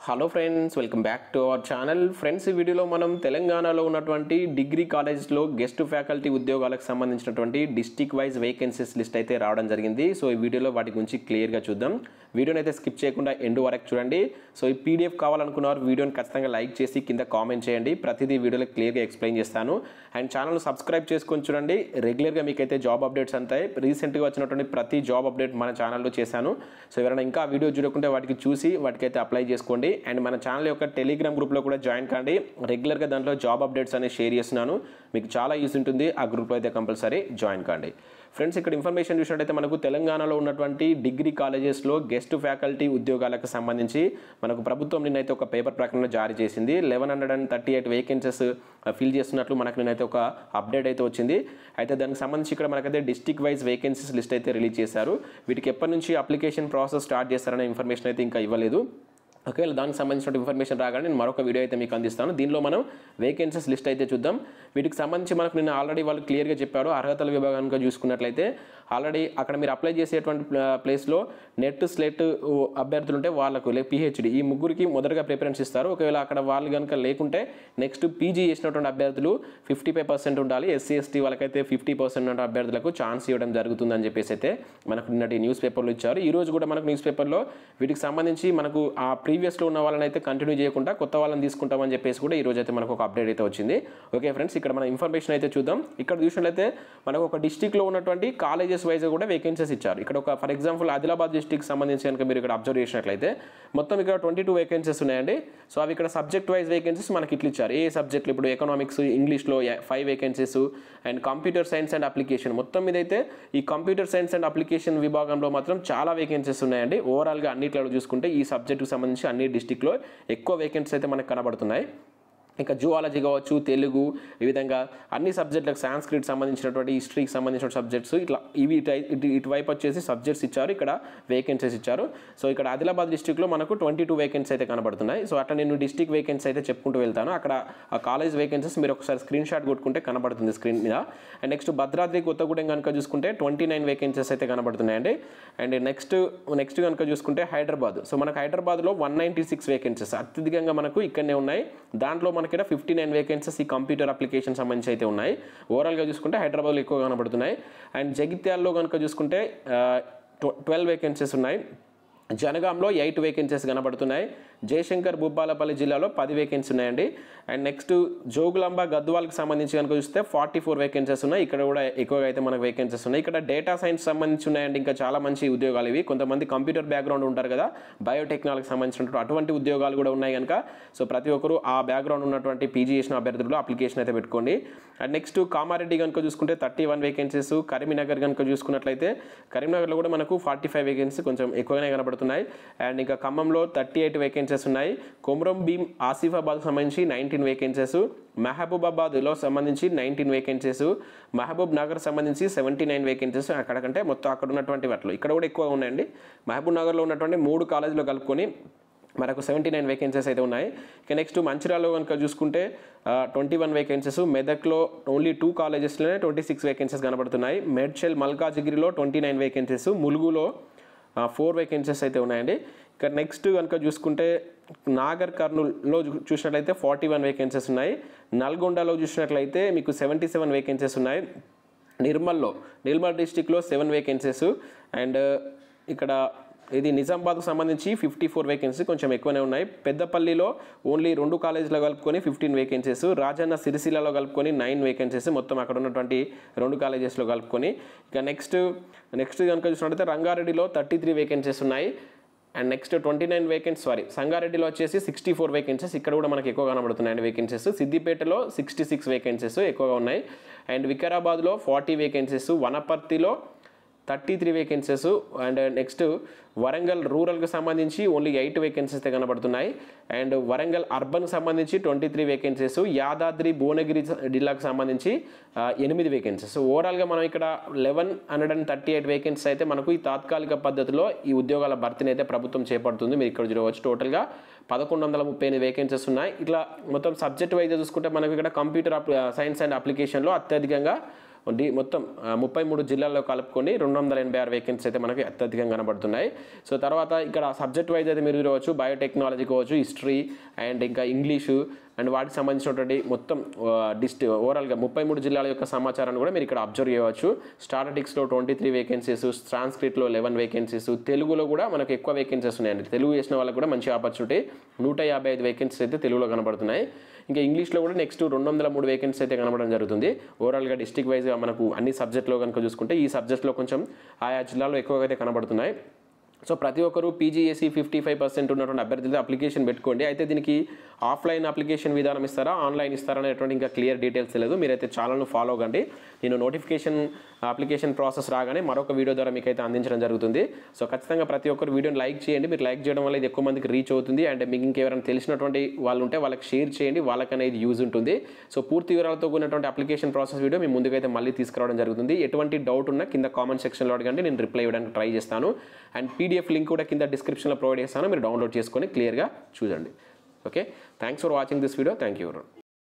hello friends welcome back to our channel friends ఈ వీడియోలో మనం తెలంగాణలో ఉన్నటువంటి డిగ్రీ కాలేజ్లో గెస్ట్ ఫ్యాకల్టీ ఉద్యోగాలకు సంబంధించినటువంటి డిస్టిక్ వైజ్ వేకెన్సీస్ లిస్ట్ అయితే రావడం జరిగింది సో ఈ వీడియోలో వాటి గురించి క్లియర్గా చూద్దాం వీడియోని అయితే స్కిప్ చేయకుండా ఎండ్ వరకు చూడండి సో ఈ పీడిఎఫ్ కావాలనుకున్నవారు వీడియోని ఖచ్చితంగా లైక్ చేసి కింద కామెంట్ చేయండి ప్రతిదీ వీడియోలో క్లియర్గా ఎక్స్ప్లెయిన్ చేస్తాను అండ్ ఛానల్ సబ్స్క్రైబ్ చేసుకొని చూడండి రెగ్యులర్గా మీకైతే జాబ్ అప్డేట్స్ అంతాయి రీసెంట్గా వచ్చినటువంటి ప్రతి జాబ్ అప్డేట్ మన ఛానల్లో చేశాను సో ఎవరైనా ఇంకా వీడియో చూడకుంటే వాటికి చూసి వాటికైతే అప్లై చేసుకోండి అండ్ మన ఛానల్ యొక్క టెలిగ్రామ్ గ్రూప్లో కూడా జాయిన్ కాండి రెగ్యులర్గా దాంట్లో జాబ్ అప్డేట్స్ అనేవి షేర్ చేస్తున్నాను మీకు చాలా యూస్ ఉంటుంది ఆ గ్రూప్లో అయితే కంపల్సరీ జాయిన్ కాండి ఫ్రెండ్స్ ఇక్కడ ఇన్ఫర్మేషన్ చూసినట్టయితే మనకు తెలంగాణలో ఉన్నటువంటి డిగ్రీ కాలేజెస్లో గెస్ట్ ఫ్యాకల్టీ ఉద్యోగాలకు సంబంధించి మనకు ప్రభుత్వం నిన్నైతే ఒక పేపర్ ప్రకటన జారీ చేసింది eleven hundred and thirty eight vacancies fill చేస్తున్నట్లు మనకు నిన్నైతే ఒక అప్డేట్ అయితే వచ్చింది అయితే దానికి సంబంధించి ఇక్కడ మనకైతే డిస్టిక్ వైజ్ వేకెన్సీస్ లిస్ట్ అయితే రిలీజ్ చేశారు వీటికి ఎప్పటి నుంచి అప్లికేషన్ ప్రాసెస్ స్టార్ట్ చేస్తారనే ఇన్ఫర్మేషన్ అయితే ఇంకా ఇవ్వలేదు ఒకవేళ దానికి సంబంధించిన ఇన్ఫర్మేషన్ రాగానే నేను మరొక వీడియో అయితే మీకు అందిస్తాను దీనిలో మనం వేకెన్సీస్ లిస్ట్ అయితే చూద్దాం వీటికి సంబంధించి మనకు నిన్న ఆల్రెడీ వాళ్ళు క్లియర్గా చెప్పారు అర్హతల విభాగానికి చూసుకున్నట్లయితే ఆల్రెడీ అక్కడ మీరు అప్లై చేసేటువంటి ప్లేస్లో నెట్ స్లెట్ అభ్యర్థులు ఉంటే వాళ్ళకు లే పిహెచ్డి ఈ ముగ్గురికి మొదటగా ప్రిఫరెన్స్ ఇస్తారు ఒకవేళ అక్కడ వాళ్ళు కనుక లేకుంటే నెక్స్ట్ పీజీ చేసినటువంటి అభ్యర్థులు ఫిఫ్టీ ఫైవ్ పర్సెంట్ ఉండాలి ఎస్సీ ఎస్టీ వాళ్ళకైతే ఫిఫ్టీ పర్సెంట్ ఉన్న అభ్యర్థులకు ఛాన్స్ ఇవ్వడం జరుగుతుందని చెప్పేసి అయితే మనకు నిన్నటి న్యూస్ పేపర్లో ఇచ్చారు ఈ రోజు కూడా మనకు న్యూస్ పేపర్లో వీటికి సంబంధించి మనకు ఆ ప్రీవియస్లో ఉన్న వాళ్ళని అయితే కంటిన్యూ చేయకుండా కొత్త వాళ్ళని తీసుకుంటామని చెప్పేసి కూడా ఈ రోజు అయితే మనకు ఒక అప్డేట్ అయితే వచ్చింది ఓకే ఫ్రెండ్స్ ఇక్కడ మన ఇన్ఫర్మేషన్ అయితే చూద్దాం ఇక్కడ చూసినట్లయితే మనకు ఒక డిస్టిక్లో ఉన్నటువంటి కాలేజెస్ వైజ్ కూడా వేకెన్సీస్ ఇచ్చారు ఇక్కడ ఒక ఫర్ ఎగ్జాంపుల్ ఆదిలాబాద్ డిస్టిక్ సంబంధించి కనుక మీరు ఇక్కడ అబ్జర్వ్ చేసినట్లయితే మొత్తం ఇక్కడ ట్వంటీ టూ వేకెన్సీస్ ఉన్నాయండి సో అవి ఇక్కడ సబ్జెక్ట్ వైజ్ వేకెన్సీస్ మనకి ఇట్లా ఇచ్చారు ఏ సబ్జెక్టులు ఇప్పుడు ఎకనామిక్స్ ఇంగ్లీష్లో five vacancies and computer science and application మొత్తం మీద అయితే ఈ కంప్యూటర్ సైన్స్ అండ్ అప్లికేషన్ విభాగంలో మాత్రం చాలా వేకెన్సీస్ ఉన్నాయండి ఓవరాల్గా అన్నిట్లో చూసుకుంటే ఈ సబ్జెక్టుకి సంబంధించి అన్ని డిస్టిక్లో ఎక్కువ వేకెన్సీస్ అయితే మనకు కనబడుతున్నాయి ఇంకా జువాలజీ కావచ్చు తెలుగు ఈ విధంగా అన్ని సబ్జెక్టులకు సాంస్క్రిట్ సంబంధించినటువంటి హిస్టరీకి సంబంధించిన సబ్జెక్ట్స్ ఇట్లా ఇవి ఇటు ఇటు ఇటువైపు వచ్చేసి సబ్జెక్ట్స్ ఇచ్చారు ఇక్కడ వేకెన్సీస్ ఇచ్చారు సో ఇక్కడ ఆదిలాబాద్ డిస్టిక్లో మనకు ట్వంటీ టూ వేకెన్సీ అయితే కనబడుతున్నాయి సో అట్లా నేను డిస్టిక్ వేకెన్సీ అయితే చెప్పుకుంటూ వెళ్తాను అక్కడ ఆ కాలేజ్ వేకెన్సీస్ మీరు ఒకసారి స్క్రీన్ షాట్ కొట్టుకుంటే కనబడుతుంది స్క్రీన్ మీద అండ్ నెక్స్ట్ భద్రాద్రి కొత్తగూడెం కనుక చూసుకుంటే ట్వంటీ నైన్ వేకెన్సీస్ అయితే కనబడుతున్నాయండి అండ్ నెక్స్ట్ నెక్స్ట్ కనుక చూసుకుంటే హైదరాబాద్ సో మనకు హైదరాబాద్లో వన్ నైంటీ సిక్స్ వేకెన్సీస్ అత్యధికంగా మనకు ఇక్కడనే ఉన్నాయి దాంట్లో మనకి ఇక్కడ ఫిఫ్టీ నైన్ వేకెన్సీస్ ఈ కంప్యూటర్ అప్లికేషన్ సంబంధించి అయితే ఉన్నాయి ఓవరాల్గా చూసుకుంటే హైదరాబాద్లో ఎక్కువ కనబడుతున్నాయి అండ్ జగిత్యాల్లో కనుక చూసుకుంటే ట్వెల్వ్ వేకెన్సీస్ ఉన్నాయి జనగాంలో ఎయిట్ వేకెన్సీస్ కనబడుతున్నాయి జయశంకర్ భూపాలపల్లి జిల్లాలో పది వేకెన్సీ ఉన్నాయండి అండ్ నెక్స్ట్ జోగులాంబ గద్వాల్కి సంబంధించి కనుక చూస్తే ఫార్టీ ఫోర్ వేకెన్సీస్ ఉన్నాయి ఇక్కడ కూడా ఎక్కువగా అయితే మనకు వేకెన్సీస్ ఉన్నాయి ఇక్కడ డేటా సైన్స్ సంబంధించి ఉన్నాయండి ఇంకా చాలా మంచి ఉద్యోగాలు ఇవి కొంతమంది కంప్యూటర్ బ్యాక్గ్రౌండ్ ఉంటారు కదా బయోటెక్నాలజీకి సంబంధించినటువంటి అటువంటి ఉద్యోగాలు కూడా ఉన్నాయి కనుక సో ప్రతి ఒక్కరు ఆ బ్యాక్గ్రౌండ్ ఉన్నటువంటి పీజీ చేసిన అభ్యర్థులు అప్లికేషన్ అయితే పెట్టుకోండి అండ్ నెక్స్ట్ కామారెడ్డి కనుక చూసుకుంటే థర్టీ వన్ వేకెన్సీస్ కరీంనగర్ కనుక చూసుకున్నట్లయితే కరీంనగర్లో కూడా మనకు ఫార్టీ ఫైవ్ వేకెన్సీ కొంచెం ఎక్కువగానే కనబడుతున్నాయి అండ్ ఇంకా ఖమ్మంలో థర్టీ ఎయిట్ వేకెన్సీస్ ఉన్నాయి కొమరం భీమ్ ఆసిఫాబాద్కి సంబంధించి నైన్టీన్ వేకెన్సీస్ మహబూబాబాద్లో సంబంధించి నైన్టీన్ వేకెన్సీస్ మహబూబ్ నగర్ సంబంధించి సెవెంటీ నైన్ వేకెన్సీస్ అక్కడకంటే మొత్తం అక్కడ ఉన్నటువంటి వాటిలో ఇక్కడ కూడా ఎక్కువ ఉన్నాయండి మహబూబ్ నగర్లో ఉన్నటువంటి మూడు కాలేజీలో కలుపుకొని మనకు సెవెంటీ నైన్ వేకెన్సీస్ అయితే ఉన్నాయి ఇక నెక్స్ట్ మంచిర్యాలలో కనుక చూసుకుంటే ట్వంటీ వన్ వేకెన్సీస్ మెదక్లో ఓన్లీ టూ కాలేజెస్లోనే ట్వంటీ సిక్స్ వేకెన్సీస్ కనబడుతున్నాయి మెడ్షెల్ మల్కాజిగిరిలో ట్వంటీ నైన్ వేకెన్సీస్ ములుగులో ఫోర్ వేకెన్సీస్ అయితే ఉన్నాయండి ఇక నెక్స్ట్ కనుక చూసుకుంటే నాగర్ కర్నూల్లో చూసినట్లయితే ఫార్టీ వన్ వేకెన్సీస్ ఉన్నాయి నల్గొండలో చూసినట్లయితే మీకు సెవెంటీ సెవెన్ వేకెన్సీస్ ఉన్నాయి నిర్మల్లో నిర్మల్ డిస్టిక్లో సెవెన్ వేకెన్సీస్ అండ్ ఇక్కడ ఇది నిజామాబాద్కు సంబంధించి ఫిఫ్టీ ఫోర్ వేకెన్సీ కొంచెం ఎక్కువనే ఉన్నాయి పెద్దపల్లిలో ఓన్లీ రెండు కాలేజీలో కలుపుకొని ఫిఫ్టీన్ వేకెన్సీస్ రాజన్న సిరిసిల్లలో కలుపుకొని నైన్ వేకెన్సీస్ మొత్తం అక్కడ ఉన్నటువంటి రెండు కాలేజెస్లో కలుపుకొని ఇక నెక్స్ట్ నెక్స్ట్ కనుక చూసినట్లయితే రంగారెడ్డిలో థర్టీ త్రీ వేకెన్సీస్ ఉన్నాయి and next twenty nine vacancy sorry సంగారెడ్డిలో వచ్చేసి సిక్స్టీ ఫోర్ వేకెన్సీస్ ఇక్కడ కూడా మనకి ఎక్కువ కనబడుతున్నాయండి వేకెన్సీస్ సిద్దిపేటలో సిక్స్టీ సిక్స్ వేకెన్సీస్ ఎక్కువగా ఉన్నాయి అండ్ వికారాబాద్లో ఫార్టీ వేకెన్సీస్ వనపర్తిలో thirty three vacancies and next Warangal రూరల్కి సంబంధించి ఓన్లీ ఎయిట్ వేకెన్సీస్ అయితే కనబడుతున్నాయి అండ్ వరంగల్ అర్బన్కి సంబంధించి twenty three vacancies Yadadri Bhuvanagiri జిల్లాకు సంబంధించి ఎనిమిది వేకెన్సీస్ ఓవరాల్గా మనం ఇక్కడ eleven hundred and thirty eight vacancies అయితే మనకు ఈ తాత్కాలిక పద్ధతిలో ఈ ఉద్యోగాల భర్తీని అయితే ప్రభుత్వం చేపడుతుంది మీరు ఇక్కడ చూడవచ్చు టోటల్గా పదకొండు వందల ముప్పై ఎనిమిది వేకెన్సీస్ ఉన్నాయి ఇట్లా మొత్తం సబ్జెక్ట్ వైజ్ చూసుకుంటే మనకు ఇక్కడ కంప్యూటర్ సైన్స్ అండ్ అప్లికేషన్లో అత్యధికంగా డి మొత్తం ఆ, ముప్పై మూడు జిల్లాల్లో కలుపుకొని రెండు వందల ఎనభై ఆరు వేకెన్సీస్ అయితే మనకి అత్యధికంగా కనబడుతున్నాయి సో తర్వాత ఇక్కడ సబ్జెక్ట్ వైజ్ అయితే మీరు చూడవచ్చు బయోటెక్నాలజీ కావచ్చు హిస్టరీ అండ్ ఇంకా ఇంగ్లీషు అండ్ వాటికి సంబంధించినటువంటి మొత్తం డిస్ట్ ఓవరాల్గా ముప్పై మూడు జిల్లాల యొక్క సమాచారాన్ని కూడా మీరు ఇక్కడ అబ్జర్వ్ చేయవచ్చు స్టాటిస్టిక్స్లో ట్వంటీ త్రీ వేకెన్సీస్ సాంస్క్రిట్లో లెవెన్ వేకెన్సీస్ తెలుగులో కూడా మనకు ఎక్కువ వేకెన్సీస్ ఉన్నాయండి తెలుగు చేసిన వాళ్ళకి కూడా మంచి ఆపర్చునిటీ నూట యాభై ఐదు వేకెన్సీస్ అయితే తెలుగులో కనబడుతున్నాయి ఇంకా ఇంగ్లీష్లో కూడా నెక్స్ట్ రెండు వందల మూడు వేకెన్సీ అయితే కనబడడం జరుగుతుంది ఓవరాల్గా డిస్టిక్ వైజ్గా మనకు అన్ని సబ్జెక్ట్లో కనుక చూసుకుంటే ఈ సబ్జెక్ట్లో కొంచెం ఆయా జిల్లాలో ఎక్కువగా అయితే కనబడుతున్నాయి సో ప్రతి ఒక్కరు పీజీఎస్సీ ఫిఫ్టీ ఫైవ్ పర్సెంట్ ఉన్నటువంటి అభ్యర్థులతో అప్లికేషన్ పెట్టుకోండి అయితే దీనికి ఆఫ్లైన్ అప్లికేషన్ విధానం ఇస్తారా ఆన్లైన్ ఇస్తారా అనేటువంటి ఇంకా క్లియర్ డీటెయిల్స్ తెలియదు మీరైతే ఛానల్ను ఫాలో అవ్వండి నేను నోటిఫికేషన్ అప్లికేషన్ ప్రాసెస్ రాగానే మరొక వీడియో ద్వారా మీకు అయితే అందించడం జరుగుతుంది సో ఖచ్చితంగా ప్రతి ఒక్కరు వీడియోని లైక్ చేయండి మీరు లైక్ చేయడం వల్ల ఇది ఎక్కువ మందికి రీచ్ అవుతుంది అండ్ మీకు ఇంకెవరైనా తెలిసినటువంటి వాళ్ళు ఉంటే వాళ్ళకి షేర్ చేయండి వాళ్ళకి అనేది యూజ్ ఉంటుంది సో పూర్తి వివరాలతో కూడినటువంటి అప్లికేషన్ ప్రాసెస్ వీడియో మీ ముందుకైతే మళ్ళీ తీసుకురావడం జరుగుతుంది ఎటువంటి డౌట్ ఉన్నా కింద కామెంట్ సెక్షన్లో అడగండి నేను రిప్లై ఇవ్వడానికి ట్రై చేస్తాను అండ్ పీడిఎఫ్ లింక్ కూడా కింద డిస్క్రిప్షన్లో ప్రొవైడ్ చేస్తాను మీరు డౌన్లోడ్ చేసుకొని క్లియర్గా చూడండి okay thanks for watching this video thank you